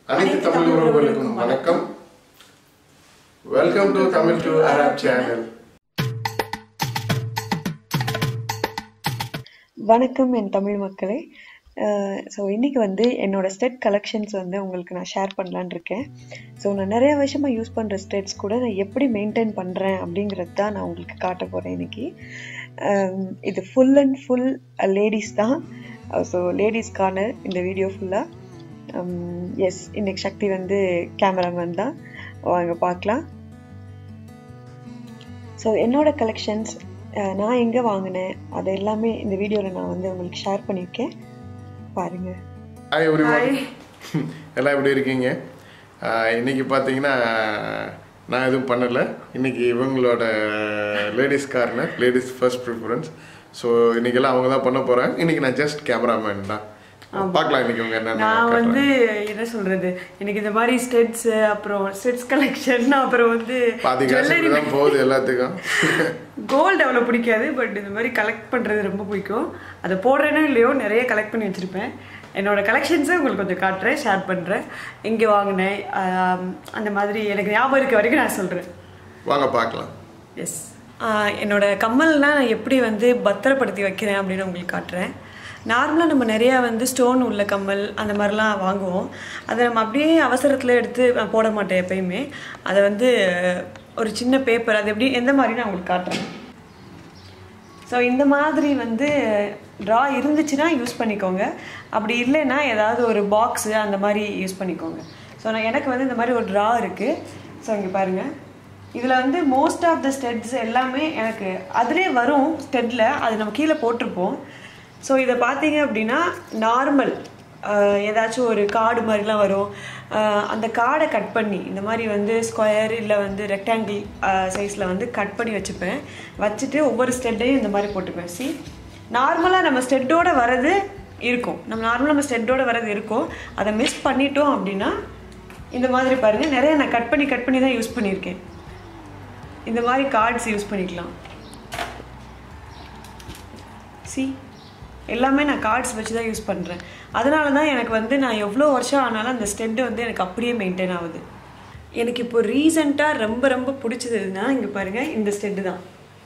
அனைத்து தமிழ் உறவுகளுக்கும் வணக்கம் welcome to Tamil to Arab channel வணக்கம் என் தமிழ் மக்களே ஸோ இன்னைக்கு வந்து என்னோட ஸ்டெட் கலெக்ஷன்ஸ் வந்து உங்களுக்கு நான் ஷேர் பண்ணலான்னு இருக்கேன் ஸோ நான் நிறைய வருஷமாக யூஸ் பண்ணுற ஸ்டெட்ஸ் கூட நான் எப்படி மெயின்டைன் பண்ணுறேன் அப்படிங்கிறது தான் நான் உங்களுக்கு காட்ட போகிறேன் இன்னைக்கு அஹ் இது ஃபுல் அண்ட் ஃபுல் லேடிஸ் தான் ஸோ லேடிஸ்க்கான இந்த வீடியோ ஃபுல்லாக எஸ் இன்னைக்கு சக்தி வந்து கேமராமேன் தான் வாங்க பார்க்கலாம் ஸோ என்னோட கலெக்ஷன்ஸ் நான் எங்கே வாங்கினேன் அது எல்லாமே இந்த வீடியோவில் நான் வந்து உங்களுக்கு ஷேர் பண்ணியிருக்கேன் பாருங்க ஹாய் எவ்ரி எல்லாம் எப்படி இருக்கீங்க ஆஹ் இன்னைக்கு பார்த்தீங்கன்னா நான் எதுவும் பண்ணலை இன்னைக்கு இவங்களோட ladies corner ladies first preference so இன்னைக்கெல்லாம் அவங்க தான் பண்ண போகிறேன் இன்னைக்கு நான் ஜஸ்ட் கேமராமேன் தான் பார்க்கலாம் இன்னைக்கு இவங்க என்னென்ன நான் வந்து என்ன சொல்றது எனக்கு இந்த மாதிரி ஸ்டெட்ஸ் அப்புறம் ஸ்டெட்ஸ் கலெக்ஷன் அப்புறம் வந்து பாதி காசு இப்படி தான் போகுது எல்லாத்துக்கும் கோல்டு அவ்வளோ பிடிக்காது பட் இந்த மாதிரி கலெக்ட் பண்ணுறது ரொம்ப பிடிக்கும் அதை போடுறேனோ இல்லையோ நிறைய கலெக்ட் பண்ணி வச்சுருப்பேன் என்னோட கலெக்ஷன்ஸை உங்களுக்கு கொஞ்சம் காட்டுறேன் ஷேர் பண்ணுறேன் எங்கே வாங்கினேன் ஆம், அந்த மாதிரி எனக்கு ஞாபகம் இருக்க வரைக்கும் நான் சொல்கிறேன் வாங்க பார்க்கலாம் எஸ் என்னோட கம்மல்னால் நான் எப்படி வந்து பத்திரப்படுத்தி வைக்கிறேன் அப்படின்னு உங்களுக்கு காட்டுறேன் நார்மலாக நம்ம நிறையா வந்து ஸ்டோன் உள்ள கம்மல் அந்த மாதிரிலாம் வாங்குவோம் அதை நம்ம அப்படியே அவசரத்தில் எடுத்து நான் போட மாட்டேன் எப்பயுமே அதை வந்து ஒரு சின்ன பேப்பர் அது எப்படி எந்த மாதிரி நான் உங்களுக்கு காட்டுறேன் ஸோ இந்த மாதிரி வந்து ட்ரா இருந்துச்சுன்னா யூஸ் பண்ணிக்கோங்க அப்படி இல்லைன்னா ஏதாவது ஒரு பாக்ஸு அந்த மாதிரி யூஸ் பண்ணிக்கோங்க ஸோ நான் எனக்கு வந்து இந்த மாதிரி ஒரு ட்ரா இருக்குது ஸோ இங்கே பாருங்கள் இதில் வந்து மோஸ்ட் ஆஃப் த ஸ்டெட்ஸ் எல்லாமே எனக்கு அதிலே வரும் ஸ்டெட்டில் அது நம்ம கீழே போட்டிருப்போம் ஸோ இதை பார்த்தீங்க அப்படின்னா நார்மல் ஏதாச்சும் ஒரு கார்டு மாதிரிலாம் வரும் ஆஹ் அந்த கார்டை கட் பண்ணி இந்த மாதிரி வந்து ஸ்கொயர் இல்லை வந்து ரெக்டாங்கிள் சைஸில் வந்து கட் பண்ணி வச்சுப்பேன் வச்சுட்டு ஒவ்வொரு ஸ்டெட்டையும் இந்த மாதிரி போட்டுப்பேன் சி நார்மலாக நம்ம ஸ்டெட்டோட வரது இருக்கும் நம்ம நார்மலாக நம்ம ஸ்டெட்டோட வரது இருக்கும் அதை மிஸ் பண்ணிட்டோம் அப்படின்னா இந்த மாதிரி பாருங்கள் நிறைய நான் கட் பண்ணி கட் பண்ணி தான் யூஸ் பண்ணியிருக்கேன் இந்த மாதிரி கார்ட்ஸ் யூஸ் பண்ணிக்கலாம் சி எல்லாமே நான் கார்ட்ஸ் வச்சு தான் யூஸ் பண்ணுறேன் அதனால தான் எனக்கு வந்து நான் எவ்வளோ வருஷம் ஆனாலும் அந்த ஸ்டெட்டு வந்து எனக்கு அப்படியே மெயின்டைன் ஆகுது எனக்கு இப்போ ரீசெண்டாக ரொம்ப ரொம்ப பிடிச்சதுன்னா இங்கே பாருங்கள் இந்த ஸ்டெட்டு தான்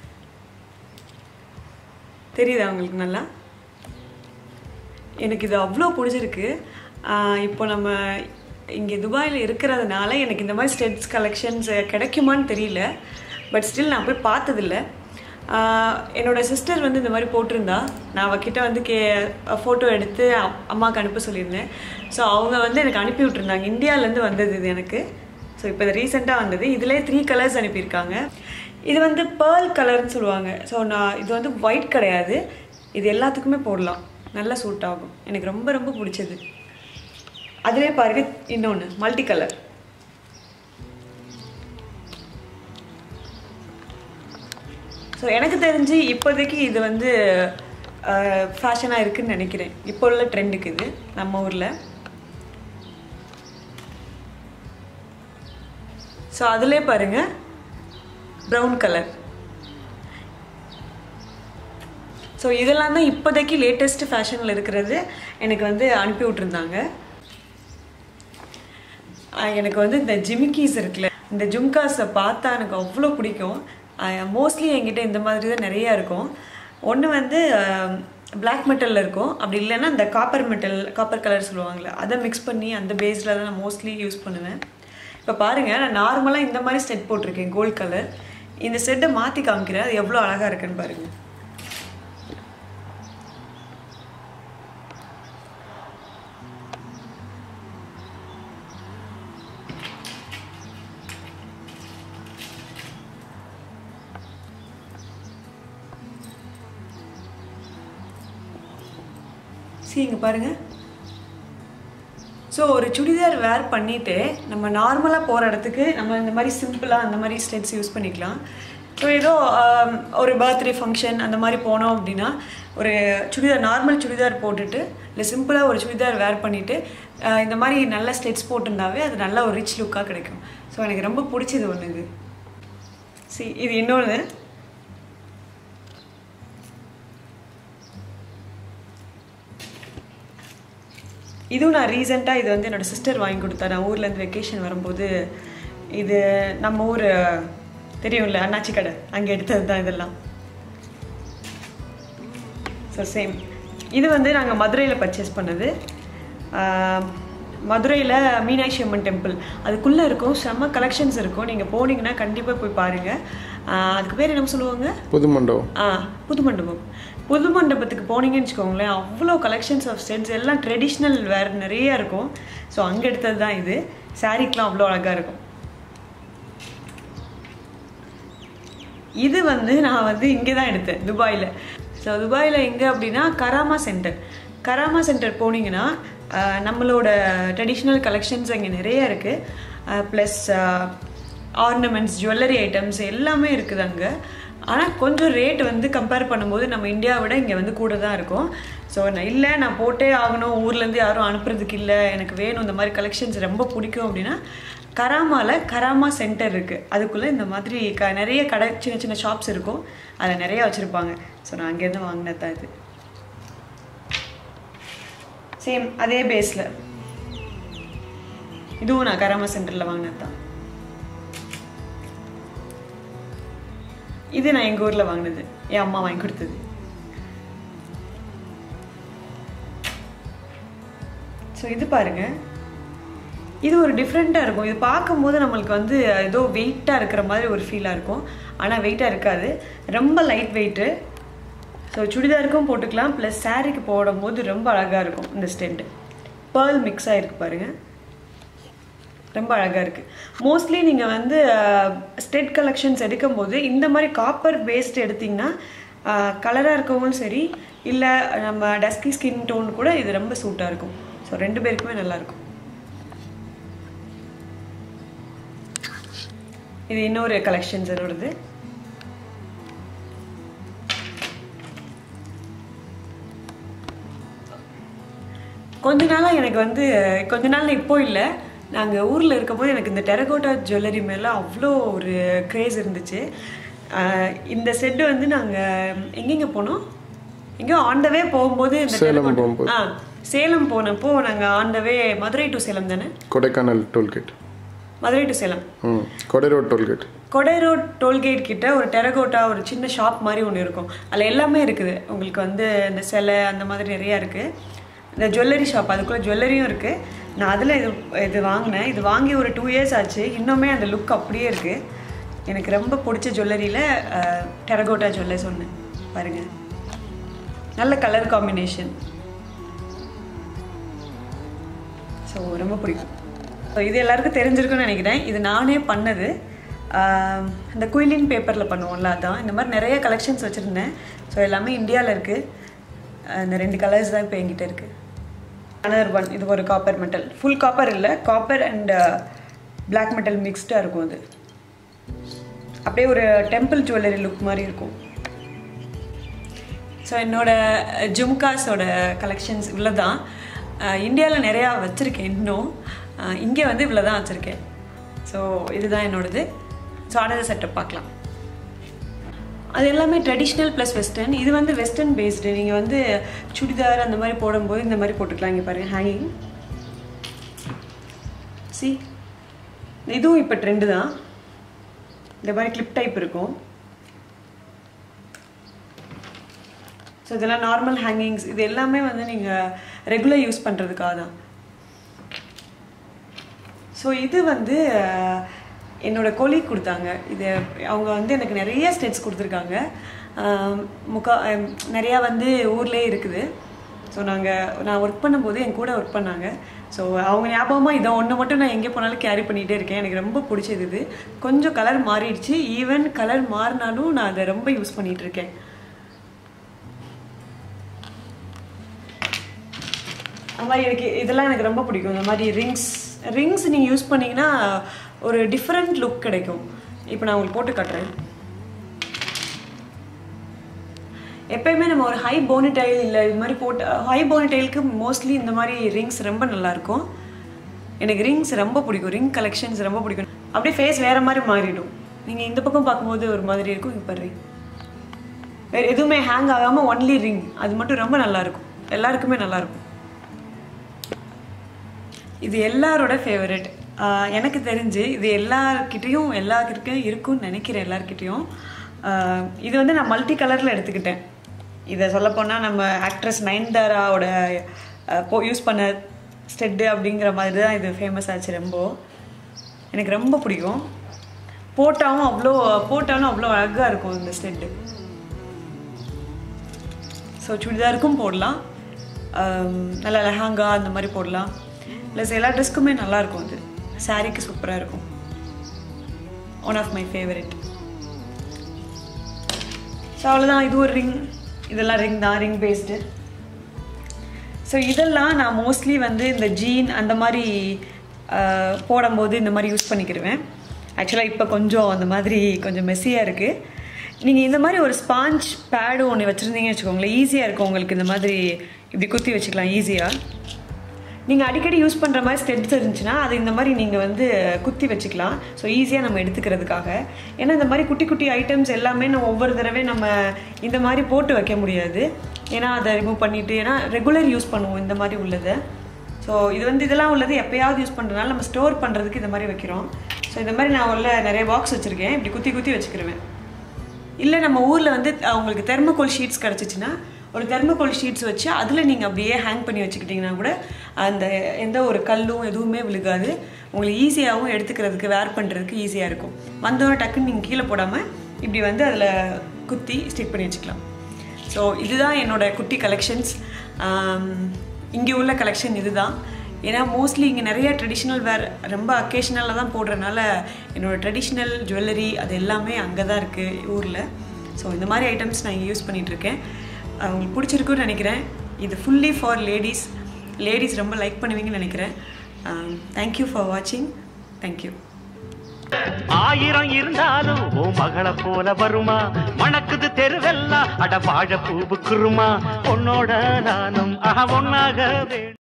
தெரியுதா உங்களுக்கு நல்லா எனக்கு இது அவ்வளோ பிடிச்சிருக்கு ஆஹ் இப்போ நம்ம இங்கே துபாயில் இருக்கிறதுனால எனக்கு இந்த மாதிரி ஸ்டெட்ஸ் கலெக்ஷன்ஸ் கிடைக்குமான்னு தெரியல பட் ஸ்டில் நான் போய் பார்த்ததில்ல ஆஹ் என்னோட சிஸ்டர் வந்து இந்த மாதிரி போட்டிருந்தா நான் அவகிட்ட வந்து கே ஃபோட்டோ எடுத்து அ- அம்மாவுக்கு அனுப்ப சொல்லியிருந்தேன் ஸோ அவங்க வந்து எனக்கு அனுப்பி விட்டுருந்தாங்க இந்தியாவிலேருந்து வந்தது இது எனக்கு ஸோ இப்போ இது ரீசெண்டாக வந்தது இதிலே த்ரீ கலர்ஸ் அனுப்பியிருக்காங்க இது வந்து பேர்ல் கலர்னு சொல்லுவாங்க ஸோ நான் இது வந்து ஒயிட் கிடையாது இது எல்லாத்துக்குமே போடலாம் நல்லா சூட் ஆகும் எனக்கு ரொம்ப ரொம்ப பிடிச்சது அதிலே பாருங்க இன்னொன்று மல்டி கலர் ஸோ எனக்கு தெரிஞ்சு இப்போதைக்கு இது வந்து ஃபேஷனாக இருக்குன்னு நினைக்கிறேன் இப்போ உள்ள ட்ரெண்டுக்கு இது நம்ம ஊரில் ஸோ அதிலே பாருங்க ப்ரௌன் கலர் ஸோ இதெல்லாம் தான் இப்போதைக்கு லேட்டஸ்ட் ஃபேஷனில் இருக்கிறது எனக்கு வந்து அனுப்பி விட்ருந்தாங்க ஆஹ் எனக்கு வந்து இந்த ஜிமிக்கீஸ் இருக்குல்ல இந்த ஜும்காஸை பார்த்தா எனக்கு அவ்வளோ பிடிக்கும் மோஸ்ட்லி என்கிட்ட இந்த மாதிரி தான் நிறையா இருக்கும் ஒன்று வந்து பிளாக் மெட்டலில் இருக்கும் அப்படி இல்லைன்னா இந்த காப்பர் மெட்டல் காப்பர் கலர் சொல்லுவாங்கள்ல அதை மிக்ஸ் பண்ணி அந்த பேஸில் தான் நான் மோஸ்ட்லி யூஸ் பண்ணுவேன் இப்போ பாருங்கள் நான் நார்மலாக இந்த மாதிரி செட் போட்டிருக்கேன் கோல்ட் கலர் இந்த செட்டை மாற்றி காமிக்கிறேன் அது எவ்வளோ அழகாக இருக்குன்னு பாருங்கள் see இங்க பாருங்க ஸோ ஒரு சுடிதார் வேர் பண்ணிட்டு நம்ம நார்மலாக போகிற இடத்துக்கு நம்ம இந்த மாதிரி சிம்பிளாக அந்த மாதிரி ஸ்டெட்ஸ் யூஸ் பண்ணிக்கலாம் ஸோ ஏதோ ஆம், ஒரு பர்த்டே ஃபங்க்ஷன் அந்த மாதிரி போனோம் அப்படின்னா ஒரு சுடிதார் நார்மல் சுடிதார் போட்டுட்டு இல்லை சிம்பிளாக ஒரு சுடிதார் வேர் பண்ணிவிட்டு இந்த மாதிரி நல்ல ஸ்டெட்ஸ் போட்டிருந்தாவே அது நல்ல ஒரு ரிச் லுக்காக கிடைக்கும் ஸோ எனக்கு ரொம்ப பிடிச்சது ஒன்று இது சி இது இன்னொன்று இதுவும் நான் ரீசெண்டாக இது வந்து என்னோட சிஸ்டர் வாங்கி கொடுத்தா நான் ஊர்லேருந்து வெக்கேஷன் வரும்போது இது நம்ம ஊர் தெரியும்ல அண்ணாச்சி கடை அங்கே எடுத்தது தான் இதெல்லாம் ஸோ சேம் இது வந்து நாங்கள் மதுரையில் பர்ச்சேஸ் பண்ணது மதுரையில் மீனாட்சி அம்மன் டெம்பிள் அதுக்குள்ளே இருக்கும் செம்ம கலெக்ஷன்ஸ் இருக்கும் நீங்கள் போனீங்கன்னா கண்டிப்பாக போய் பாருங்கள் அதுக்கு பேர் என்ன சொல்லுவாங்க புது மண்டபம் ஆ புது மண்டபம் புது மண்டபத்துக்கு போனீங்கன்னு வச்சுக்கோங்களேன் அவ்வளோ கலெக்ஷன்ஸ் ஆஃப் செட்ஸ் எல்லாம் ட்ரெடிஷ்னல் வேறு நிறைய இருக்கும் ஸோ அங்கே எடுத்தது தான் இது சாரீக்கெலாம் அவ்வளோ அழகாக இருக்கும் இது வந்து நான் வந்து இங்கே தான் எடுத்தேன் துபாயில் ஸோ துபாயில் எங்கே அப்படின்னா கராமா சென்டர் கராமா சென்டர் போனீங்கன்னா ஆஹ், நம்மளோட ட்ரெடிஷ்னல் கலெக்ஷன்ஸ் அங்கே நிறைய இருக்குது ப்ளஸ் ஆர்னமெண்ட்ஸ் ஜுவல்லரி ஐட்டம்ஸ் எல்லாமே இருக்குது அங்கே ஆனால் கொஞ்சம் ரேட் வந்து கம்பேர் பண்ணும்போது நம்ம இந்தியாவை விட இங்கே வந்து கூட தான் இருக்கும் ஸோ நான் இல்லை நான் போட்டே ஆகணும் ஊர்லேருந்து யாரும் அனுப்புறதுக்கு இல்லை எனக்கு வேணும் இந்த மாதிரி கலெக்ஷன்ஸ் ரொம்ப பிடிக்கும் அப்படின்னா கராமாவில் கராமா சென்டர் இருக்குது அதுக்குள்ளே இந்த மாதிரி க நிறைய கடை சின்ன சின்ன ஷாப்ஸ் இருக்கும் அதில் நிறைய வச்சுருப்பாங்க ஸோ நான் அங்கேருந்து வாங்கினது தான் இது சேம் அதே பேஸில் இதுவும் நான் கராமா சென்டரில் வாங்கினது தான் இது நான் எங்கள் ஊரில் வாங்கினது என் அம்மா வாங்கி கொடுத்தது ஸோ இது பாருங்க இது ஒரு டிஃப்ரெண்ட்டாக இருக்கும் இது பார்க்கும்போது நம்மளுக்கு வந்து ஏதோ வெயிட்டாக இருக்கிற மாதிரி ஒரு ஃபீலாக இருக்கும் ஆனால் வெயிட்டாக இருக்காது ரொம்ப லைட் வெயிட்டு ஸோ சுடிதாருக்கும் போட்டுக்கலாம் ப்ளஸ் சாரீக்கு போடும்போது ரொம்ப அழகாக இருக்கும் இந்த ஸ்டெண்ட் பேர்ல் மிக்ஸ் ஆகிருக்கு பாருங்கள் ரொம்ப அழகாக இருக்குது மோஸ்ட்லி நீங்கள் வந்து ஸ்டெட் கலெக்ஷன்ஸ் எடுக்கும்போது இந்த மாதிரி காப்பர் பேஸ்ட் எடுத்திங்கன்னா கலராக இருக்கவும் சரி இல்லை நம்ம டஸ்கி ஸ்கின் டோன் கூட இது ரொம்ப சூட்டாக இருக்கும் ஸோ ரெண்டு பேருக்குமே நல்லாயிருக்கும் இது இன்னொரு கலெக்ஷன்ஸ் என்னோடது கொஞ்ச நாளாக எனக்கு வந்து கொஞ்ச நாள் இப்போ இல்லை நாங்கள் ஊரில் இருக்கும்போது எனக்கு இந்த டெரகோட்டா ஜுவல்லரி மேலே அவ்வளோ ஒரு க்ரேஸ் இருந்துச்சு ஆஹ் இந்த செட்டு வந்து நாங்கள் எங்கெங்கே போனோம் எங்கேயோ ஆண்டவே போகும்போது இந்த சேலம் terracotta- போகும்போது. ஆ சேலம் போனப்போ நாங்கள் ஆண்டவே மதுரை டு சேலம் தானே கொடைக்கானல் டோல்கேட் மதுரை டு சேலம் ம் Kodai road tollgate Kodai road tollgate கிட்ட ஒரு டெரகோட்டா ஒரு சின்ன ஷாப் மாதிரி ஒன்று இருக்கும் அதில் எல்லாமே இருக்குது உங்களுக்கு வந்து இந்த சிலை அந்த மாதிரி நிறையா இருக்குது இந்த ஜுவல்லரி ஷாப் அதுக்குள்ளே ஜுவல்லரியும் இருக்குது நான் அதில் இது இது வாங்கினேன் இது வாங்கி ஒரு டூ இயர்ஸ் ஆச்சு இன்னுமே அந்த லுக் அப்படியே இருக்குது எனக்கு ரொம்ப பிடிச்ச ஜுவல்லரியில் டெரகோட்டா ஜுவல்லர்ஸ் ஒன்று பாருங்கள் நல்ல கலர் காம்பினேஷன் ஸோ ரொம்ப பிடிக்கும் ஸோ இது எல்லாருக்கும் தெரிஞ்சிருக்கும்னு நினைக்கிறேன் இது நானே பண்ணது ஆஹ் இந்த குயிலின் பேப்பரில் பண்ணுவோம்ல அதான் இந்த மாதிரி நிறைய கலெக்ஷன்ஸ் வச்சுருந்தேன் ஸோ எல்லாமே இந்தியாவில் இருக்குது இந்த ரெண்டு கலர்ஸ் தான் இப்போ என்கிட்ட இருக்குது அனதர் ஒன் இது ஒரு காப்பர் மெட்டல் ஃபுல் காப்பர் இல்லை காப்பர் அண்ட் பிளாக் மெட்டல் மிக்ஸ்டாக இருக்கும் அது அப்படியே ஒரு டெம்பிள் ஜுவல்லரி லுக் மாதிரி இருக்கும் ஸோ என்னோட ஜும்காஸோட கலெக்ஷன்ஸ் இவ்வளோ தான் இந்தியாவில் நிறையா வச்சுருக்கேன் இன்னும் இங்கே வந்து இவ்வளோ தான் வச்சுருக்கேன் ஸோ இதுதான் என்னோடது ஸோ அனதர் செட்டப் பார்க்கலாம் அது எல்லாமே ட்ரெடிஷ்னல் ப்ளஸ் வெஸ்டர்ன் இது வந்து வெஸ்டர்ன் பேஸ்டு நீங்கள் வந்து சுடிதார் அந்த மாதிரி போடும்போது இந்த மாதிரி போட்டுக்கலாம் இங்கே பாருங்கள் ஹேங்கிங் சி இதுவும் இப்போ ட்ரெண்டு தான் இந்த மாதிரி கிளிப் டைப் இருக்கும் ஸோ இதெல்லாம் நார்மல் ஹேங்கிங்ஸ் இது எல்லாமே வந்து நீங்கள் ரெகுலர் யூஸ் பண்ணுறதுக்காக தான் ஸோ இது வந்து அஹ், என்னோட கொலீக் கொடுத்தாங்க இது அவங்க வந்து எனக்கு நிறைய ஸ்டெட்ஸ் கொடுத்துருக்காங்க ஆம், முக்கா அம், நிறையா வந்து ஊர்லேயே இருக்குது ஸோ நாங்கள் நான் ஒர்க் பண்ணும்போது என் கூட ஒர்க் பண்ணாங்க ஸோ அவங்க ஞாபகமாக இதை ஒன்று மட்டும் நான் எங்கே போனாலும் கேரி பண்ணிகிட்டே இருக்கேன் எனக்கு ரொம்ப பிடிச்சது இது கொஞ்சம் கலர் மாறிடுச்சு ஈவன் கலர் மாறினாலும் நான் அதை ரொம்ப யூஸ் பண்ணிகிட்டு இருக்கேன் அந்த மாதிரி எனக்கு இதெல்லாம் எனக்கு ரொம்ப பிடிக்கும் இந்த மாதிரி ரிங்ஸ் ரிங்ஸ் நீங்கள் யூஸ் பண்ணீங்கன்னா ஒரு டிஃப்ரெண்ட் லுக் கிடைக்கும் இப்போ நான் உங்களுக்கு போட்டு காட்டுறேன் எப்பயுமே நம்ம ஒரு ஹை போனிடைல் இல்லை இது மாதிரி போட்டு ஹை போனிடைலுக்கு மோஸ்ட்லி இந்த மாதிரி ரிங்ஸ் ரொம்ப நல்லாயிருக்கும் எனக்கு ரிங்ஸ் ரொம்ப பிடிக்கும் ரிங் கலெக்ஷன்ஸ் ரொம்ப பிடிக்கும் அப்படியே ஃபேஸ் வேறு மாதிரி மாறிடும் நீங்கள் இந்த பக்கம் பார்க்கும்போது ஒரு மாதிரி இருக்கும் இப்போ ரிங் வேறு எதுவுமே ஹேங் ஆகாமல் ஒன்லி ரிங் அது மட்டும் ரொம்ப நல்லாயிருக்கும் எல்லாருக்குமே நல்லாயிருக்கும் இது எல்லாரோட ஃபேவரட் எனக்கு தெரிஞ்சு இது எல்லார்கிட்டேயும் எல்லாருக்கிட்டையும் இருக்கும்னு நினைக்கிறேன் எல்லார்கிட்டேயும் ஆஹ் இது வந்து நான் மல்டி கலரில் எடுத்துக்கிட்டேன் இதை சொல்லப்போனால் நம்ம ஆக்ட்ரஸ் நயன்தாராவோட ஆஹ் போ யூஸ் பண்ண ஸ்டெட்டு அப்படிங்கிற மாதிரி தான் இது ஃபேமஸ் ஆச்சு ரொம்ப எனக்கு ரொம்ப பிடிக்கும் போட்டாலும் அவ்வளோ போட்டாலும் அவ்வளோ அழகாக இருக்கும் இந்த ஸ்டெட்டு ஸோ சுடிதாருக்கும் போடலாம் ஆம், நல்லா லெஹாங்கா அந்த மாதிரி போடலாம் ப்ளஸ் எல்லா ட்ரெஸ்க்குமே நல்லாயிருக்கும் இது சாரீக்கு சூப்பராக இருக்கும் one of my favourite so அவ்வளோதான் இது ஒரு ரிங் இதெல்லாம் ரிங் தான் ரிங் பேஸ்டு ஸோ இதெல்லாம் நான் மோஸ்ட்லி வந்து இந்த ஜீன் அந்த மாதிரி ஆஹ், போடும்போது இந்த மாதிரி யூஸ் பண்ணிக்கிடுவேன் ஆக்சுவலாக இப்போ கொஞ்சம் அந்த மாதிரி கொஞ்சம் மெஸ்ஸியாக இருக்குது நீங்கள் இந்த மாதிரி ஒரு ஸ்பாஞ்ச் பேடு ஒன்று வச்சுருந்தீங்கன்னு வச்சுக்கோங்களேன் ஈஸியாக இருக்கும் உங்களுக்கு இந்த மாதிரி இப்படி குத்தி வச்சுக்கலாம் ஈஸியாக நீங்கள் அடிக்கடி யூஸ் பண்ணுற மாதிரி ஸ்டெப்ஸ் இருந்துச்சுன்னா அது இந்த மாதிரி நீங்கள் வந்து குத்தி வச்சுக்கலாம் ஸோ ஈஸியாக நம்ம எடுத்துக்கிறதுக்காக ஏன்னா இந்த மாதிரி குட்டி குட்டி ஐட்டம்ஸ் எல்லாமே நம்ம ஒவ்வொரு தடவை நம்ம இந்த மாதிரி போட்டு வைக்க முடியாது ஏன்னா அதை ரிமூவ் பண்ணிவிட்டு ஏன்னா ரெகுலர் யூஸ் பண்ணுவோம் இந்த மாதிரி உள்ளதை ஸோ இது வந்து இதெல்லாம் உள்ளது எப்பயாவது யூஸ் பண்ணுறதுனால நம்ம ஸ்டோர் பண்ணுறதுக்கு இந்த மாதிரி வைக்கிறோம் ஸோ இந்த மாதிரி நான் உள்ள நிறைய பாக்ஸ் வச்சுருக்கேன் இப்படி குத்தி குத்தி வச்சுக்கிருவேன் இல்லை நம்ம ஊரில் வந்து அஹ், உங்களுக்கு தெர்மோகோல் ஷீட்ஸ் கிடச்சிச்சின்னா ஒரு தெர்மோகோல் ஷீட்ஸ் வச்சு அதில் நீங்கள் அப்படியே ஹேங் பண்ணி வச்சுக்கிட்டிங்கன்னா கூட அந்த எந்த ஒரு கல்லும் எதுவுமே விழுகாது உங்களுக்கு ஈஸியாகவும் எடுத்துக்கிறதுக்கு வேர் பண்ணுறதுக்கு ஈஸியாக இருக்கும் வந்தோடனே டக்குன்னு நீங்கள் கீழே போடாமல் இப்படி வந்து அதில் குத்தி ஸ்டிக் பண்ணி வச்சுக்கலாம் ஸோ இதுதான் என்னோட குட்டி கலெக்ஷன்ஸ் இங்கே உள்ள கலெக்ஷன் இதுதான் ஏன்னா மோஸ்ட்லி இங்கே நிறைய ட்ரெடிஷ்னல் வேர் ரொம்ப அக்கேஷனலாக தான் போடுறதுனால என்னோட ட்ரெடிஷ்னல் ஜுவல்லரி அது எல்லாமே அங்கே தான் இருக்குது ஊரில் ஸோ இந்த மாதிரி ஐட்டம்ஸ் நான் இங்கே யூஸ் பண்ணிகிட்ருக்கேன் உங்களுக்கு பிடிச்சிருக்குன்னு நினைக்கிறேன் இது ஃபுல்லி ஃபார் லேடிஸ் லேடிஸ் ரொம்ப லைக் பண்ணுவீங்கன்னு நினைக்கிறேன் தேங்க்யூ ஃபார் வாட்சிங் தேங்க்யூ ஆயிரம் இருந்தாலும் ஓ மகளை போல வருமா மணக்குது தெருவெல்லாம் அட வாழ பூவுக்குருமா உன்னோட நானும் ஆஹா ஒன்னாக வேண்டும்